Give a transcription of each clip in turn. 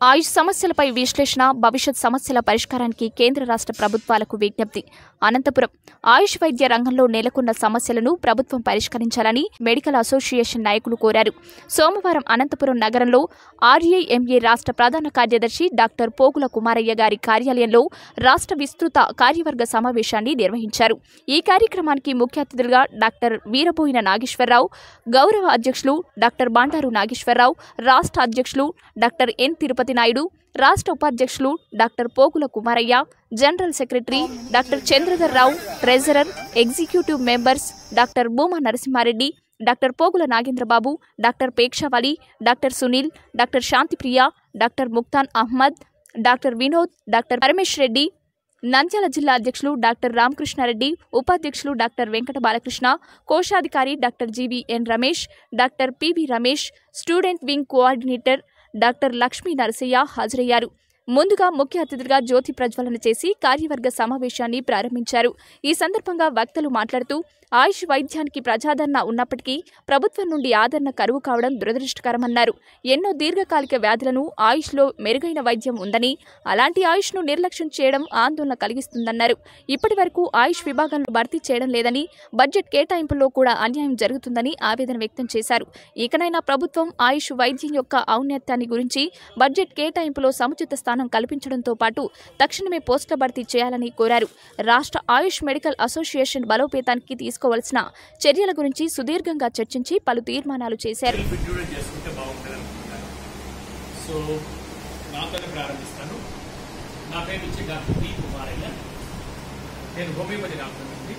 ఆయుష్ సమస్యలపై విశ్లేషణ భవిష్యత్ సమస్యల పరిష్కారానికి కేంద్ర రాష్ట్ర ప్రభుత్వాలకు విజ్ఞప్తి అనంతపురం ఆయుష్ వైద్య రంగంలో నెలకొన్న సమస్యలను ప్రభుత్వం పరిష్కరించాలని మెడికల్ అసోసియేషన్ నాయకులు కోరారు సోమవారం అనంతపురం నగరంలో ఆర్ఏఎంఏ రాష్ట్ర ప్రధాన కార్యదర్శి డాక్టర్ పోగుల కుమారయ్య గారి కార్యాలయంలో రాష్ట్ర విస్తృత కార్యవర్గ సమావేశాన్ని నిర్వహించారు ఈ కార్యక్రమానికి ముఖ్య అతిథులుగా డాక్టర్ వీరబోయిన నాగేశ్వరరావు గౌరవ అధ్యక్షులు డాక్టర్ బండారు నాగేశ్వరరావు రాష్ట్ర అధ్యక్షులు డాక్టర్ ఎన్ తిరుపతి నాయుడు రాష్ట్ర ఉపాధ్యక్షులు doctor Pogula Kumarayya general secretary doctor Chandradhar Rao treasurer executive members doctor Bhuma Narasimha Reddy doctor Pogula Nagendra Babu doctor Pekshavali doctor Sunil doctor Shantipriya doctor Muktan Ahmed doctor Vinod doctor Paramesh Reddy Nandyal జిల్లా అధ్యక్షులు డాక్టర్ రామకృష్ణారెడ్డి ఉపాధ్యక్షులు డాక్టర్ వెంకట బాలకృష్ణ కోశాధికారి doctor GVN Ramesh doctor PV Ramesh student wing coordinator doctor Lakshmi Narasayya హాజరయ్యారు ముందుగా ముఖ్య అతిథిగా జ్యోతి ప్రజ్వలన చేసి కార్యవర్గ సమావేశాన్ని ప్రారంభించారు ఈ సందర్భంగా వక్తలు మాట్లాడుతూ ఆయుష్ వైద్యానికి ప్రజాదరణ ఉన్నప్పటికీ ప్రభుత్వం నుండి ఆదరణ కరువు కావడం దురదృష్టకరమన్నారు ఎన్నో దీర్ఘకాలిక వ్యాధులను ఆయుష్లో మెరుగైన వైద్యం ఉందని అలాంటి ఆయుష్ను నిర్లక్ష్యం చేయడం ఆందోళన కలిగిస్తుందన్నారు ఇప్పటి వరకు ఆయుష్ విభాగంలో భర్తీ చేయడం లేదని బడ్జెట్ కేటాయింపుల్లో కూడా అన్యాయం జరుగుతుందని ఆవేదన వ్యక్తం చేశారు ఇకనైనా ప్రభుత్వం ఆయుష్ వైద్యం యొక్క ఔన్నత్యాన్ని గురించి బడ్జెట్ కేటాయింపులో సముచిత స్థానం కల్పించడంతో పాటు తక్షణమే పోస్టుల భర్తీ చేయాలని కోరారు రాష్ట్ర ఆయుష్ మెడికల్ అసోసియేషన్ బలోపేతానికి తీసుకోవాల్సిన చర్యల గురించి సుదీర్ఘంగా చర్చించి పలు తీర్మానాలు చేశారు ఇంట్రడ్యూస్ చేసుకుంటే బాగుంటుంది అనుకుంటున్నాను సో నాతోనే ప్రారంభిస్తాను నా పేరు వచ్చి డాక్టర్ పి కుమారయ్య నేను హోమియోపతి డాక్టర్ నుండి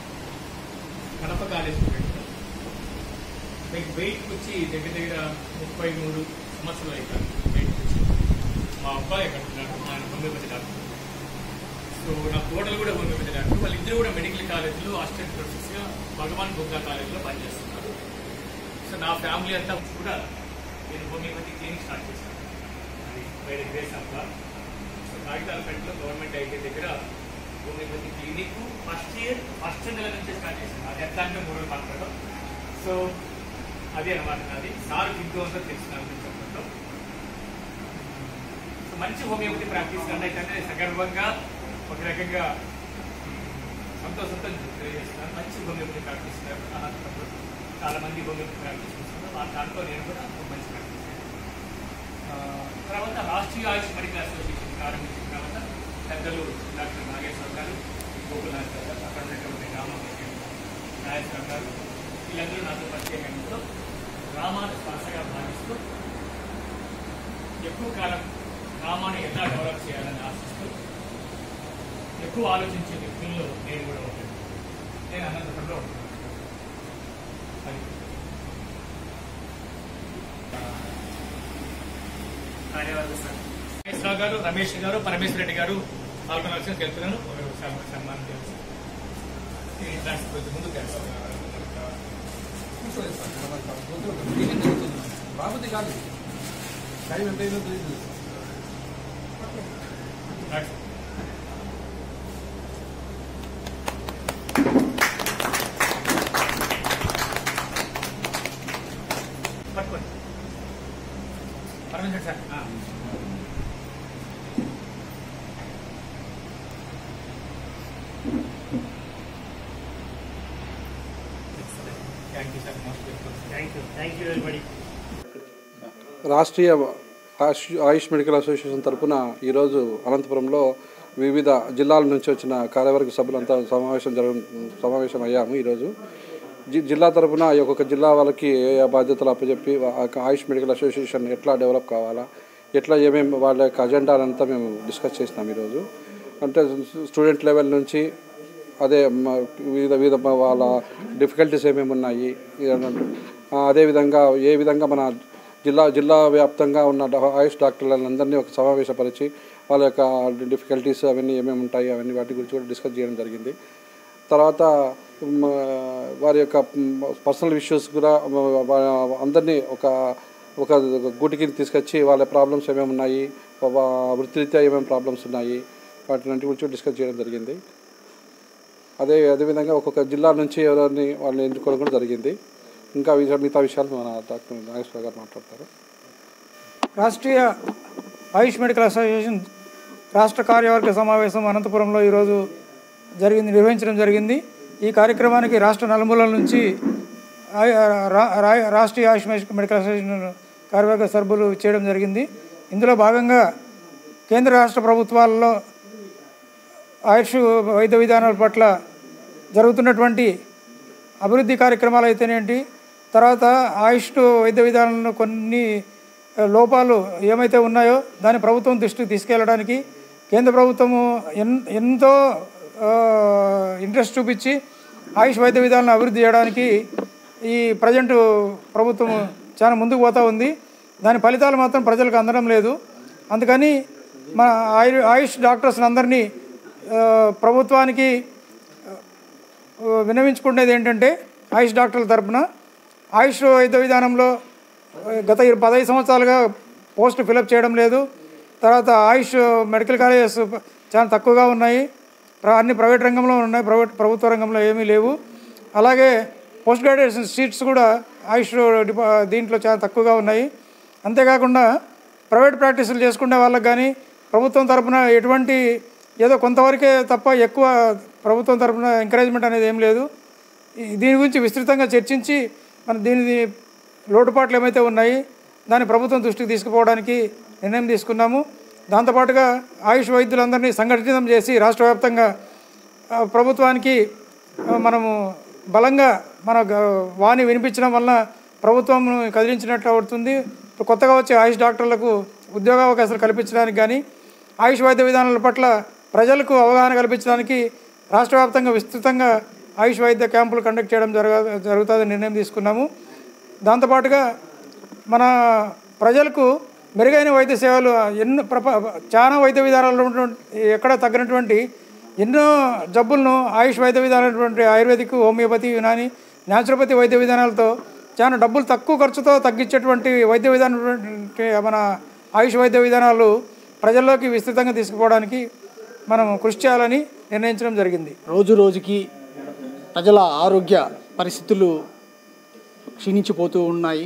కడప కాలేజ్ స్టూడెంట్ మీకు వెయిట్ వచ్చి దగ్గర దగ్గర ముప్పై మూడు సంవత్సరాలు అవుతాను వెయిట్ వచ్చి మా అబ్బాయి కట్టున్నాడు ఆయన హోమియోపతి డాక్టర్ సో నా కోడలు కూడా హోమియోపతి డాక్టర్ వాళ్ళిద్దరు కూడా మెడికల్ కాలేజీలో అసిస్టెంట్ ప్రొఫెసర్గా భగవాన్ బుద్ధా కాలేజీలో పనిచేస్తున్నారు సో నా ఫ్యామిలీ అంతా కూడా నేను హోమియోపతి క్లినిక్ స్టార్ట్ చేశాను అది by the grace of God so కాగితాలపేటలో గవర్నమెంట్ అయితే దగ్గర homeopathy clinic first year first నెల నుంచి స్టార్ట్ చేశాను అది ఎట్లా అంటే మూడు మాట్లాడడం సో అదే అనమాట నాది సార్ ఇంట్లో ఉందో తెలిసిన చెప్పడంలో సో మంచి హోమియోపతి ప్రాక్టీస్ కండక్ట్ అంటే సగర్వంగా ఒక రకంగా సంతోషంతో తెలియజేస్తున్నాను మంచి హోమియోపతి ప్రాక్టీస్ అనంతపురం చాలా మంది హోమియోపతి ప్రాక్టీస్ చేస్తున్నారు ఆ దాంట్లో నేను కూడా ఒక మంచి ప్రాక్టీస్ చేశాను. ఆ, తర్వాత రాష్ట్రీయ ఆయుష్ మెడికల్ అసోసియేషన్ ప్రారంభించిన తర్వాత పెద్దలు డాక్టర్ నాగేశ్వర గారు గోకులనాథ్ గారు అక్కడ ఉన్నటువంటి రామకృష్ణ నాగేశ్వర గారు వీళ్ళందరూ నాతో ప్రత్యేకంగా గ్రామాన్ని శ్వాసగా భావిస్తూ ఎక్కువ కాలం గ్రామాన్ని ఎలా డెవలప్ చేయాలని ఆశిస్తూ ఎక్కువ ఆలోచించే వ్యక్తుల్లో నేను కూడా ఉంటాను నేను అనంతపురంలో ఉంటాను అది కార్యవర్గ సార్ నాగేశ్వరరావు గారు రమేష్ గారు పరమేశ్వర రెడ్డి గారు పాల్గొనాల్సిన తెలుపుతున్నాను ఒక సన్మానం- సన్మానం చేస్తాను ఈ ట్రాన్స్ కొంచెం ముందుకు వెళ్తాను బాబుది కాదు టైం ఎంత అయిందో తెలియదు ట్రాన్స్. పట్టుకోండి పరమేశ్వర సార్ ఆ. Thank you sir most welcome thank you thank you very Rashtriya Ayush Ayush medical association తరపున ఈరోజు అనంతపురంలో వివిధ జిల్లాల నుంచి వచ్చిన కార్యవర్గ సభ్యులంతా సమావేశం జరగ సమావేశం అయ్యాము ఈరోజు జి జిల్లా తరపున ఈ ఒక్కొక్క జిల్లా వాళ్ళకి ఏ ఏ బాధ్యతలు అప్పచెప్పి వా- ఆ ఆయుష్ మెడికల్ అసోసియేషన్ ఎట్లా డెవలప్ కావాలా ఎట్లా ఏమేమి వాళ్ళ యొక్క అజెండానంతా మేము డిస్కస్ చేసినాం ఈరోజు అంటే స్టూడెంట్ లెవెల్ నుంచి అదే మ- వివిధ వివిధ మ- వాళ్ళ డిఫికల్టీస్ ఏమేమి ఉన్నాయి ఇదంతా. ఆ, అదేవిధంగా ఏ విధంగా మన జిల్లా జిల్లా వ్యాప్తంగా ఉన్న డా- ఆయుష్ డాక్టర్లందరినీ ఒక సమావేశపరిచి వాళ్ళ యొక్క డిఫికల్టీస్ అవన్నీ ఏమేమి ఉంటాయి అవన్నీ వాటి గురించి కూడా డిస్కస్ చేయడం జరిగింది తర్వాత మ, వారి యొక్క పర్సనల్ ఇష్యూస్ కూడా మ, వా- అందరినీ ఒక ఒక గూటికి తీసుకొచ్చి వాళ్ళ ప్రాబ్లమ్స్ ఏమేమి ఉన్నాయి వా- వృత్తిరీత్యా ఏమేమి ప్రాబ్లమ్స్ ఉన్నాయి వాటి గురించి డిస్కస్ చేయడం జరిగింది అదే అదేవిధంగా ఒక్కొక్క జిల్లా నుంచి ఎవరిని వాళ్ళని ఎన్నుకోవడం కూడా జరిగింది ఇంకా విష- మిగతా విషయాలు మన డాక్టర్ నాగేశ్వర గారు మాట్లాడతారు రాష్ట్రీయ ఆయుష్ మెడికల్ అసోసియేషన్ రాష్ట్ర కార్యవర్గ సమావేశం అనంతపురంలో ఈరోజు జరిగింది నిర్వహించడం జరిగింది ఈ కార్యక్రమానికి రాష్ట్ర నలుమూలల నుంచి ఆయ- రా- రా- రాష్ట్రీయ ఆయుష్ మెడికల్ అసోసియేషన్ కార్యవర్గ సభ్యులు చేయడం జరిగింది ఇందులో భాగంగా కేంద్ర రాష్ట్ర ప్రభుత్వాలలో ఆయుష్ వైద్య విధానాల పట్ల జరుగుతున్నటువంటి అభివృద్ధి కార్యక్రమాలు అయితేనేంటి తర్వాత ఆయుష్ వైద్య విధానంలో కొన్ని ఆ, లోపాలు ఏమైతే ఉన్నాయో దాన్ని ప్రభుత్వం దృష్టికి తీసుకెళ్ళడానికి కేంద్ర ప్రభుత్వము ఎన్ ఎంతో ఆ, ఇంట్రెస్ట్ చూపించి ఆయుష్ వైద్య విధానాలను అభివృద్ధి చేయడానికి ఈ ప్రజెంట్ ప్రభుత్వం చాలా ముందుకు పోతూ ఉంది దాని ఫలితాలు మాత్రం ప్రజలకు అందడం లేదు అందుకని మన ఆయు ఆయుష్ డాక్టర్స్ అందరినీ ఆ, ప్రభుత్వానికి ఆ, విన్నవించుకునేది ఏంటంటే ఆయుష్ డాక్టర్ల తరపున ఆయుష్ వైద్య విధానంలో ఆ, గత ఇరు- పదహైదు సంవత్సరాలుగా పోస్ట్ ఫిలప్ చేయడం లేదు తర్వాత ఆయుష్ మెడికల్ కాలేజెస్ చాలా తక్కువగా ఉన్నాయి ప్ర- అన్ని ప్రైవేట్ రంగంలో ఉన్నాయి ప్రైవేట్ ప్రభుత్వ రంగంలో ఏమీ లేవు అలాగే పోస్ట్ గ్రాడ్యుయేషన్ సీట్స్ కూడా ఆయుష్ డిపా దీంట్లో చాలా తక్కువగా ఉన్నాయి అంతేకాకుండా ప్రైవేట్ ప్రాక్టీసులు చేసుకునే వాళ్ళకి కానీ ప్రభుత్వం తరపున ఎటువంటి ఏదో కొంతవరకే తప్ప ఎక్కువ ప్రభుత్వం తరపున ఎంకరేజ్మెంట్ అనేది ఏం లేదు ఈ- దీని గురించి విస్తృతంగా చర్చించి మన దీని లోటుపాట్లు ఏమైతే ఉన్నాయి దాన్ని ప్రభుత్వం దృష్టికి తీసుకుపోవడానికి నిర్ణయం తీసుకున్నాము దాంతోపాటుగా ఆయుష్ వైద్యులందరినీ సంఘటితం చేసి రాష్ట్ర వ్యాప్తంగా ఆ, ప్రభుత్వానికి ఆ, మనము బలంగా మన గ- వాణి వినిపించడం వల్ల ప్రభుత్వం కదిలించినట్లు అవుతుంది ఇప్పుడు కొత్తగా వచ్చే ఆయుష్ డాక్టర్లకు ఉద్యోగావకాశాలు కల్పించడానికి కానీ ఆయుష్ వైద్య విధానాల పట్ల ప్రజలకు అవగాహన కల్పించడానికి రాష్ట్ర వ్యాప్తంగా విస్తృతంగా ఆయుష్ వైద్య క్యాంపులు కండక్ట్ చేయడం జరగ జరుగుతుందని నిర్ణయం తీసుకున్నాము దాంతోపాటుగా మన ప్రజలకు మెరుగైన వైద్య సేవలు ఎన్నో ప్రప చాలా వైద్య విధానాలు ఉన్నటువంటి ఎక్కడ తగ్గినటువంటి ఎన్నో జబ్బులను ఆయుష్ వైద్య విధానటువంటి ఆయుర్వేదిక్ హోమియోపతి యునాని న్యాచురోపతి వైద్య విధానాలతో చాలా డబ్బులు తక్కువ ఖర్చుతో తగ్గించేటువంటి వైద్య విధానం మన ఆయుష్ వైద్య విధానాలు ప్రజల్లోకి విస్తృతంగా తీసుకుపోవడానికి మనం కృషి చేయాలని నిర్ణయించడం జరిగింది రోజు రోజుకి ప్రజల ఆరోగ్య పరిస్థితులు క్షీణించిపోతూ ఉన్నాయి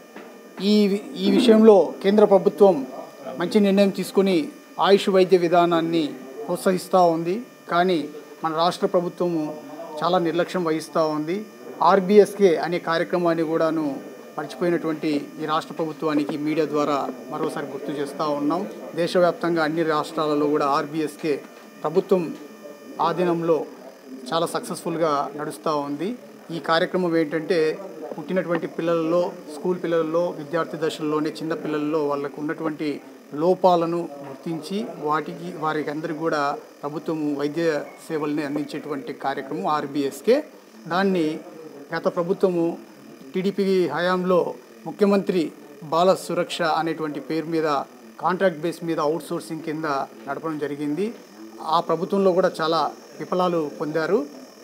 ఈ ఈ విషయంలో కేంద్ర ప్రభుత్వం మంచి నిర్ణయం తీసుకుని ఆయుష్ వైద్య విధానాన్ని ప్రోత్సహిస్తూ ఉంది కానీ మన రాష్ట్ర ప్రభుత్వము చాలా నిర్లక్ష్యం వహిస్తూ ఉంది ఆర్బిఎస్కే అనే కార్యక్రమాన్ని కూడాను మర్చిపోయినటువంటి ఈ రాష్ట్ర ప్రభుత్వానికి మీడియా ద్వారా మరోసారి గుర్తు చేస్తూ ఉన్నాం దేశవ్యాప్తంగా అన్ని రాష్ట్రాలలో కూడా ఆర్బిఎస్కే ప్రభుత్వం ఆధీనంలో చాలా సక్సెస్ఫుల్గా నడుస్తూ ఉంది ఈ కార్యక్రమం ఏంటంటే పుట్టినటువంటి పిల్లలలో స్కూల్ పిల్లల్లో విద్యార్థి దశల్లోనే చిన్న పిల్లల్లో వాళ్ళకు ఉన్నటువంటి లోపాలను గుర్తించి వాటికి వారికి అందరికీ కూడా ప్రభుత్వం వైద్య సేవల్ని అందించేటువంటి కార్యక్రమం ఆర్బిఎస్కే దాన్ని గత ప్రభుత్వము టీడీపీ హయాంలో ముఖ్యమంత్రి బాల సురక్ష అనేటువంటి పేరు మీద కాంట్రాక్ట్ బేస్ మీద అవుట్ సోర్సింగ్ కింద నడపడం జరిగింది ఆ ప్రభుత్వంలో కూడా చాలా విఫలాలు పొందారు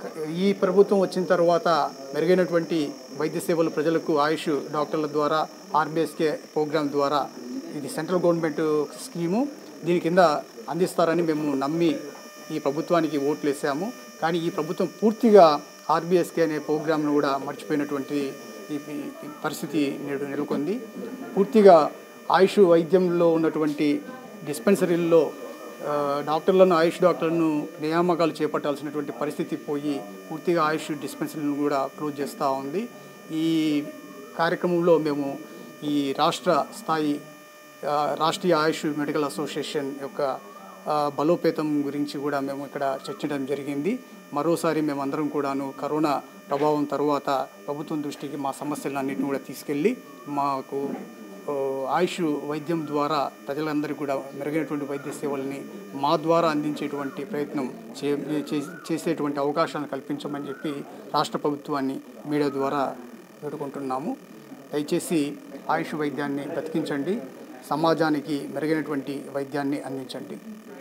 ఈ ప్రభుత్వం వచ్చిన తర్వాత మెరుగైనటువంటి వైద్య సేవలు ప్రజలకు ఆయుష్ డాక్టర్ల ద్వారా ఆర్బీఎస్కే ప్రోగ్రాం ద్వారా ఇది సెంట్రల్ గవర్నమెంట్ స్కీము దీని కింద అందిస్తారని మేము నమ్మి ఈ ప్రభుత్వానికి ఓట్లు వేసాము కానీ ఈ ప్రభుత్వం పూర్తిగా ఆర్బీఎస్కే అనే ప్రోగ్రాంను కూడా మర్చిపోయినటువంటి ఈ ఈ- ఈ పరిస్థితి నేడు నెలకొంది పూర్తిగా ఆయుష్ వైద్యంలో ఉన్నటువంటి డిస్పెన్సరీల్లో ఆ, డాక్టర్లను ఆయుష్ డాక్టర్లను నియామకాలు చేపట్టాల్సినటువంటి పరిస్థితి పోయి పూర్తిగా ఆయుష్ డిస్పెన్సరీలను కూడా క్లోజ్ చేస్తూ ఉంది ఈ కార్యక్రమంలో మేము ఈ రాష్ట్ర స్థాయి ఆ, రాష్ట్రీయ ఆయుష్ మెడికల్ అసోసియేషన్ యొక్క ఆ, బలోపేతం గురించి కూడా మేము ఇక్కడ చర్చించడం జరిగింది మరోసారి మేమందరం కూడాను కరోనా ప్రభావం తర్వాత ప్రభుత్వం దృష్టికి మా సమస్యలన్నింటిని కూడా తీసుకెళ్ళి మాకు ఆ, ఆయుష్ వైద్యం ద్వారా ప్రజలందరికీ కూడా మెరుగైనటువంటి వైద్య సేవల్ని మా ద్వారా అందించేటువంటి ప్రయత్నం చే చే- చేసేటువంటి అవకాశాలను కల్పించమని చెప్పి రాష్ట్ర ప్రభుత్వాన్ని మీడియా ద్వారా వేడుకుంటున్నాము దయచేసి ఆయుష్ వైద్యాన్ని బ్రతికించండి సమాజానికి మెరుగైనటువంటి వైద్యాన్ని అందించండి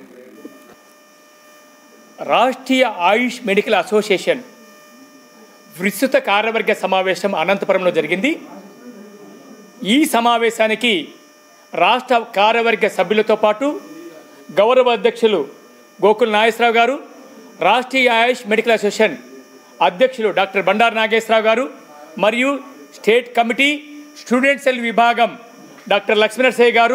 రాష్ట్రీయ ఆయుష్ మెడికల్ అసోసియేషన్ విస్తృత కార్యవర్గ సమావేశం అనంతపురంలో జరిగింది ఈ సమావేశానికి రాష్ట్ర కార్యవర్గ సభ్యులతో పాటు గౌరవ అధ్యక్షులు గోకుల్ నాగేశ్వరరావు గారు రాష్ట్రీయ ఆయుష్ మెడికల్ అసోసియేషన్ అధ్యక్షులు డాక్టర్ బండారు నాగేశ్వరరావు గారు మరియు స్టేట్ కమిటీ స్టూడెంట్ సెల్ విభాగం డాక్టర్ లక్ష్మీనరసయ్య గారు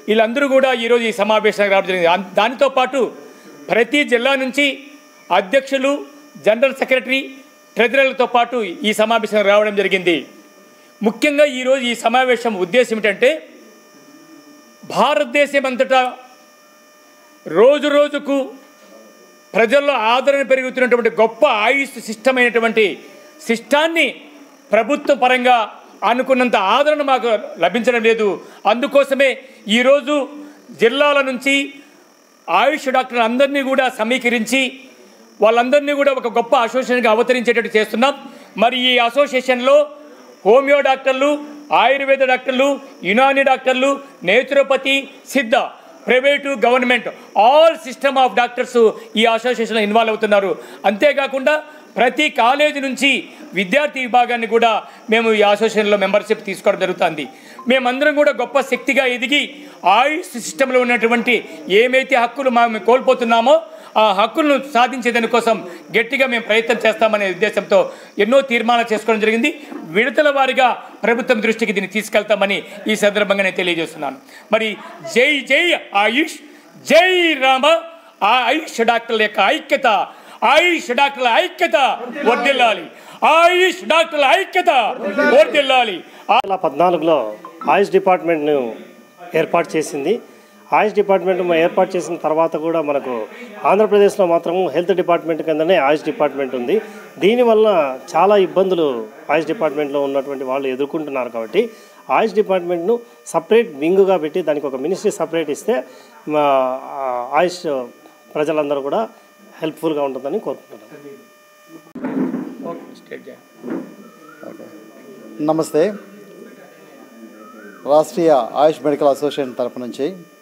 వీళ్ళందరూ కూడా ఈరోజు ఈ సమావేశానికి రావడం జరిగింది అన్- దానితో పాటు ప్రతి జిల్లా నుంచి అధ్యక్షులు జనరల్ సెక్రటరీ ట్రెజరర్లతో పాటు ఈ సమావేశం రావడం జరిగింది ముఖ్యంగా ఈరోజు ఈ సమావేశం ఉద్దేశం ఏమిటంటే భారతదేశం అంతటా రోజు రోజుకు ప్రజల్లో ఆదరణ పెరుగుతున్నటువంటి గొప్ప ఆయుష్ సిస్టమ్ అయినటువంటి సిస్టాన్ని ప్రభుత్వ పరంగా అనుకున్నంత ఆదరణ మాకు లభించడం లేదు అందుకోసమే ఈరోజు జిల్లాల నుంచి ఆయుష్ డాక్టర్లు అందరినీ కూడా సమీకరించి వాళ్ళందరినీ కూడా ఒక గొప్ప అసోసియేషన్గా అవతరించేటట్టు చేస్తున్నాం మరి ఈ అసోసియేషన్లో హోమియో డాక్టర్లు ఆయుర్వేద డాక్టర్లు యునాని డాక్టర్లు naturopathy Siddha private government all system of doctors ఈ అసోసియేషన్లో ఇన్వాల్వ్ అవుతున్నారు అంతేకాకుండా ప్రతి కాలేజీ నుంచి విద్యార్థి విభాగాన్ని కూడా మేము ఈ అసోసియేషన్లో మెంబర్షిప్ తీసుకోవడం జరుగుతుంది మేమందరం కూడా గొప్ప శక్తిగా ఎదిగి ఆయుష్ సిస్టంలో ఉన్నటువంటి ఏమైతే హక్కులు మేము కోల్పోతున్నామో ఆ హక్కులను సాధించే దానికోసం గట్టిగా మేము ప్రయత్నం చేస్తామనే ఉద్దేశంతో ఎన్నో తీర్మానాలు చేసుకోవడం జరిగింది విడతల వారిగా ప్రభుత్వం దృష్టికి దీన్ని తీసుకెళ్తామని ఈ సందర్భంగా నేను తెలియజేస్తున్నాను మరి జై జై ఆయుష్ జై రామ ఆ ఆయుష్ డాక్టర్ల యొక్క ఐక్యత ఆయుష్ డాక్టర్ల ఐక్యత వర్దిల్లాలి ఆయుష్ డాక్టర్ల ఐక్యత వర్దిల్లాలి వేల పద్నాలుగులో ఆయుష్ డిపార్ట్మెంట్ను ఏర్పాటు చేసింది ఆయుష్ డిపార్ట్మెంట్ మ- ఏర్పాటు చేసిన తర్వాత కూడా మనకు ఆంధ్రప్రదేశ్లో మాత్రం హెల్త్ డిపార్ట్మెంట్ కిందనే ఆయుష్ డిపార్ట్మెంట్ ఉంది దీనివల్ల చాలా ఇబ్బందులు ఆయుష్ డిపార్ట్మెంట్లో ఉన్నటువంటి వాళ్ళు ఎదుర్కొంటున్నారు కాబట్టి ఆయుష్ డిపార్ట్మెంట్ను సపరేట్ వింగ్గా పెట్టి దానికి ఒక మినిస్ట్రీ సపరేట్ ఇస్తే మా ఆ, ఆయుష్ ప్రజలందరూ కూడా హెల్ప్ఫుల్గా ఉంటుందని కోరుకుంటున్నాను స్టేట్ చేయండి. నమస్తే రాష్ట్రీయ ఆయుష్ మెడికల్ అసోసియేషన్ తరపు నుంచి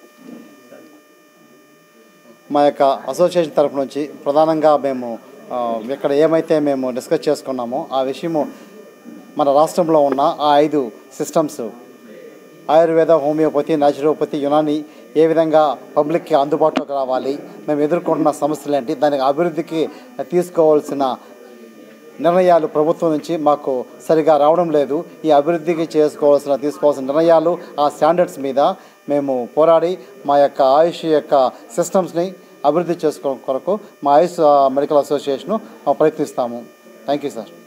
మా యొక్క అసోసియేషన్ తరపు నుంచి ప్రధానంగా మేము ఆ, ఇక్కడ ఏమైతే మేము డిస్కస్ చేసుకున్నామో ఆ విషయము మన రాష్ట్రంలో ఉన్న ఆ ఐదు systems Ayurveda homeopathy naturopathy Unani ఏ విధంగా పబ్లిక్కి అందుబాటులోకి రావాలి మేము ఎదుర్కొంటున్న సమస్యలు ఏంటి దానికి అభివృద్ధికి తీసుకోవాల్సిన నిర్ణయాలు ప్రభుత్వం నుంచి మాకు సరిగా రావడం లేదు ఈ అభివృద్ధికి చేసుకోవాల్సిన తీసుకోవాల్సిన నిర్ణయాలు ఆ స్టాండర్డ్స్ మీద మేము పోరాడి మా యొక్క ఆయుష్ యొక్క సిస్టమ్స్ని అభివృద్ధి చేసుకోవడం కొరకు మా ఆయుష్ ఆ, మెడికల్ అసోసియేషను ఆ, ప్రయత్నిస్తాము థ్యాంక్ యూ సార్